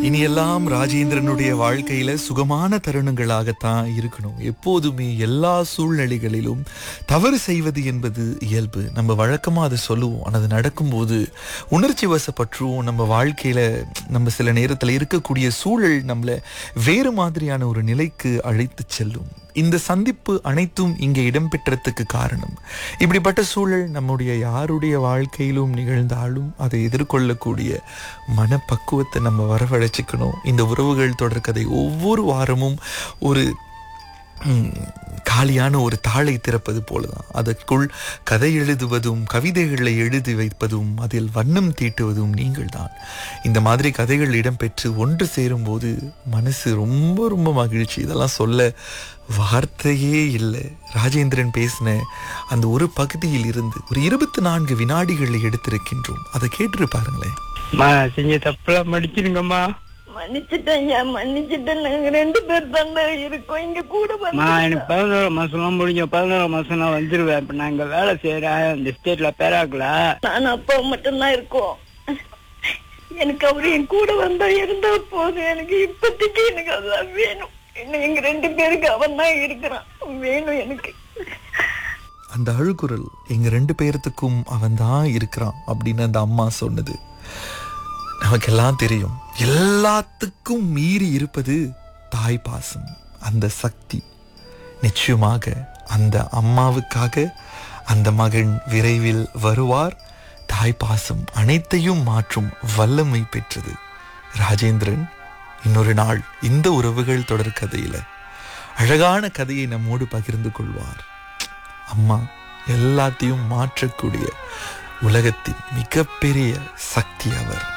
இனி எல்லாம் ராஜேந்திரனுடைய வாழ்க்கையில சுகமான தருணங்களாகத்தான் இருக்கணும் எப்போதுமே எல்லா சூழ்நிலைகளிலும் தவறு செய்வது என்பது இயல்பு நம்ம வழக்கமா அதை சொல்லுவோம் ஆனா அது நடக்கும்போது உணர்ச்சி வசப்பற்றுவோம் நம்ம வாழ்க்கையில நம்ம சில நேரத்துல இருக்கக்கூடிய சூழல் நம்மள வேறு மாதிரியான ஒரு நிலைக்கு அழைத்து செல்லும் இந்த சந்திப்பு அனைத்தும் இங்கே இடம்பெற்றதுக்கு காரணம் இப்படிப்பட்ட சூழல் நம்முடைய யாருடைய வாழ்க்கையிலும் நிகழ்ந்தாலும் அதை எதிர்கொள்ளக்கூடிய மனப்பக்குவத்தை நம்ம வரவழைச்சிக்கணும் இந்த உறவுகள் தொடர்கதை ஒவ்வொரு வாரமும் ஒரு ம், காலியான ஒரு தாளை திறப்பது போலதான் அதற்குள் கதை எழுதுவதும் கவிதைகளை எழுதி வைப்பதும் அதில் வண்ணம் தீட்டுவதும் நீங்கள்தான் இந்த மாதிரி கதைகள் இடம்பெற்று ஒன்று சேரும்போது மனசு ரொம்ப ரொம்ப மகிழ்ச்சி இதெல்லாம் சொல்ல வார்த்தையே இல்லை ராஜேந்திரன் பேசின அந்த ஒரு பகுதியில் இருந்து ஒரு இருபத்தி நான்கு வினாடிகளை எடுத்திருக்கின்றோம் அதை கேட்டு பாருங்களேன் அம்மா செஞ்ச தப்புலாம் மடிச்சிருங்கம்மா மன்னிச்சிட்டேன் ஐயா மன்னிச்சிட்டேன் நாங்க ரெண்டு பேர் தானே இருக்கோம் இங்க கூட அம்மா வந்து எனக்கு பதினோரு மாசம்லாம் முடிஞ்ச பதினோரு மாசம் நான் வந்துருவேன் இப்ப நான் இங்க வேலை செய்யறேன் இந்த ஸ்டேட்ல பேராக்கல நான் அப்பா மட்டும்தான் இருக்கோம் எனக்கு அவரு என் கூட வந்தா இருந்தா போதும் எனக்கு இப்போதைக்கு எனக்கு அதான் வேணும் இன்னும் எங்க ரெண்டு பேருக்கு அவன் தான் இருக்கிறான் வேணும் எனக்கு அந்த அழுகுரல் எங்க ரெண்டு பேர்த்துக்கும் அவன் தான் இருக்கிறான் அப்படின்னு அந்த அம்மா சொன்னது நமக்கெல்லாம் தெரியும் எல்லாத்துக்கும் மீறி இருப்பது தாய் பாசம் அந்த சக்தி நிச்சயமாக அந்த அம்மாவுக்காக அந்த மகன் விரைவில் வருவார் தாய் பாசம் அனைத்தையும் மாற்றும் வல்லமை பெற்றது ராஜேந்திரன் இன்னொரு நாள் இந்த உறவுகள் தொடர் கதையில அழகான கதையை நம்மோடு பகிர்ந்து கொள்வார் அம்மா எல்லாத்தையும் மாற்றக்கூடிய உலகத்தின் மிகப்பெரிய சக்தி அவர்